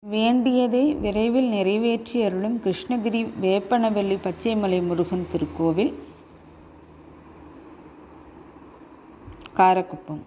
வேண்டியதை விரைவில் நிறைவேற்றி அருளும் கிருஷ்ணகிரி வேப்பனவல்லி பச்சைமலை முருகன் திருக்கோவில் காரக்குப்பம்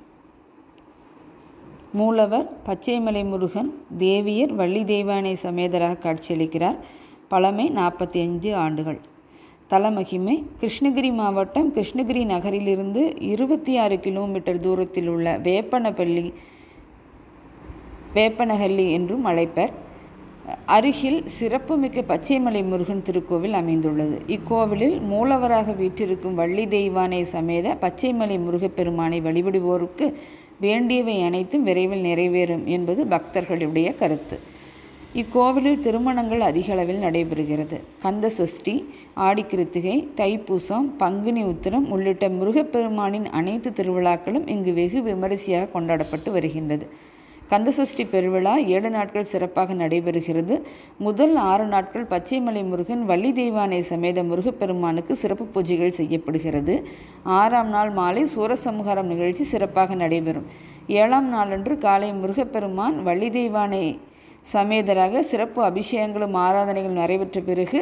மூலவர் பச்சைமலை முருகன் தேவியர் வள்ளி தெய்வானை சமேதராக காட்சியளிக்கிறார் பழமை நாற்பத்தி ஐந்து ஆண்டுகள் தலமகிமை கிருஷ்ணகிரி மாவட்டம் கிருஷ்ணகிரி நகரிலிருந்து இருபத்தி ஆறு கிலோமீட்டர் தூரத்தில் உள்ள வேப்பனப்பள்ளி வேப்பனஹள்ளி என்றும் அழைப்பர் அருகில் சிறப்புமிக்க பச்சைமலை முருகன் திருக்கோவில் அமைந்துள்ளது இக்கோவிலில் மூலவராக வீற்றிருக்கும் வள்ளி தெய்வானை சமேத பச்சைமலை முருகப்பெருமானை வழிபடுவோருக்கு வேண்டியவை அனைத்தும் விரைவில் நிறைவேறும் என்பது பக்தர்களுடைய கருத்து இக்கோவிலில் திருமணங்கள் அதிக அளவில் நடைபெறுகிறது கந்த சஷ்டி ஆடிக்கிருத்திகை தைப்பூசம் பங்குனி உத்திரம் உள்ளிட்ட முருகப்பெருமானின் அனைத்து திருவிழாக்களும் இங்கு வெகு விமரிசையாக கொண்டாடப்பட்டு வருகின்றது கந்தசஷ்டி பெருவிழா ஏழு நாட்கள் சிறப்பாக நடைபெறுகிறது முதல் ஆறு நாட்கள் பச்சைமலை முருகன் வள்ளி தெய்வானை சமேத முருகப்பெருமானுக்கு சிறப்பு பூஜைகள் செய்யப்படுகிறது ஆறாம் நாள் மாலை சூரசம்ஹாரம் நிகழ்ச்சி சிறப்பாக நடைபெறும் ஏழாம் நாளன்று காலை முருகப்பெருமான் வள்ளி தெய்வானை சமேதராக சிறப்பு அபிஷேகங்களும் ஆராதனைகள் நிறைவேற்ற பிறகு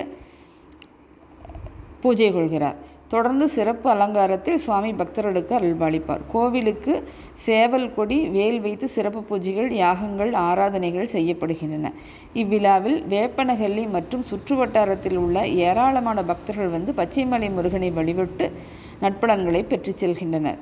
பூஜை கொள்கிறார் தொடர்ந்து சிறப்பு அலங்காரத்தில் சுவாமி பக்தர்களுக்கு அருள்பாலிப்பார் கோவிலுக்கு சேவல் கொடி வேல் வைத்து சிறப்பு பூஜைகள் யாகங்கள் ஆராதனைகள் செய்யப்படுகின்றன இவ்விழாவில் வேப்பனஹள்ளி மற்றும் சுற்று வட்டாரத்தில் உள்ள ஏராளமான பக்தர்கள் வந்து பச்சைமலை முருகனை வழிபட்டு நட்பலன்களை பெற்றுச் செல்கின்றனர்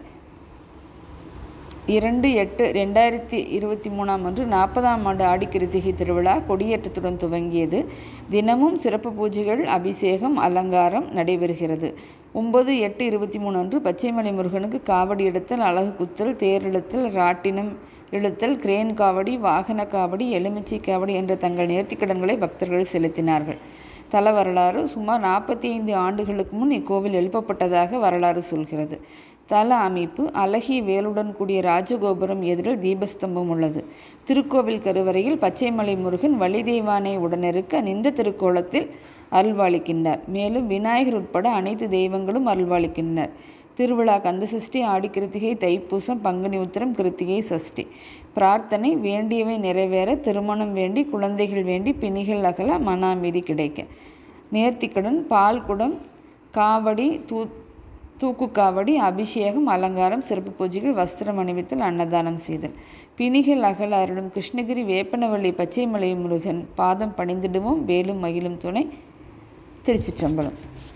இரண்டு எட்டு ரெண்டாயிரத்தி இருபத்தி மூணாம் அன்று நாற்பதாம் ஆண்டு ஆடிக்கிருத்திகை திருவிழா கொடியேற்றத்துடன் துவங்கியது தினமும் சிறப்பு பூஜைகள் அபிஷேகம் அலங்காரம் நடைபெறுகிறது ஒன்பது எட்டு இருபத்தி மூணு அன்று பச்சைமலை முருகனுக்கு காவடி எடுத்தல் அழகு குத்தல் தேர் இழுத்தல் ராட்டினம் இழுத்தல் கிரேன் காவடி வாகன காவடி எலுமிச்சை காவடி என்ற தங்கள் நேர்த்திக்கடன்களை பக்தர்கள் செலுத்தினார்கள் தல வரலாறு சுமார் நாற்பத்தி ஐந்து ஆண்டுகளுக்கு முன் இக்கோவில் எழுப்பப்பட்டதாக வரலாறு சொல்கிறது தல அமைப்பு அழகிய வேலுடன் கூடிய ராஜகோபுரம் எதிரில் தீபஸ்தம்பம் உள்ளது திருக்கோவில் கருவறையில் பச்சைமலை முருகன் வள்ளி தெய்வானை உடனிருக்க நின்ற திருக்கோலத்தில் அருள்வாளிக்கின்றார் மேலும் விநாயகர் உட்பட அனைத்து தெய்வங்களும் அருள்வாளிக்கின்றனர் திருவிழா கந்தசஷ்டி ஆடிக்கிருத்திகை தைப்பூசம் பங்குனி உத்திரம் கிருத்திகை சஷ்டி பிரார்த்தனை வேண்டியவை நிறைவேற திருமணம் வேண்டி குழந்தைகள் வேண்டி பிணிகள் அகல மன அமைதி கிடைக்க நேர்த்திக்கடன் பால் குடம் காவடி தூ தூக்கு காவடி அபிஷேகம் அலங்காரம் சிறப்பு பூஜைகள் வஸ்திரம் அணிவித்தல் அன்னதானம் செய்தல் பிணிகள் அகல அருளும் கிருஷ்ணகிரி வேப்பனவள்ளி பச்சைமலை முருகன் பாதம் பணிந்திடுவோம் வேலும் மகிழும் துணை திருச்சிற்றம்பலம்